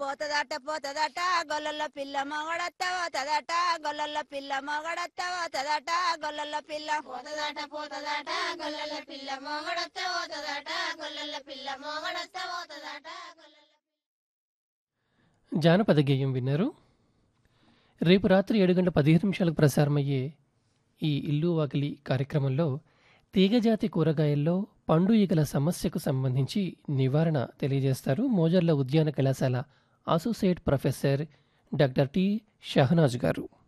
పోతదట పోతదట గొల్లల పిల్ల మొగడత్త పోతదట గొల్లల పిల్ల మొగడత్త పోతదట గొల్లల పిల్ల పోతదట పోతదట గొల్లల పిల్ల మొగడత్త పోతదట గొల్లల పిల్ల మొగడత్త పోతదట జానపద గేయం విన్నారు రేపు రాత్రి ఏడు గంటల పదిహేను నిమిషాలకు ప్రసారమయ్యే ఈ ఇల్లు వాకిలి కార్యక్రమంలో తీగజాతి కూరగాయల్లో పండు ఈగల సమస్యకు సంబంధించి నివారణ తెలియజేస్తారు మోజర్ల ఉద్యాన కళాశాల associate professor doctor T Shahanaz గారు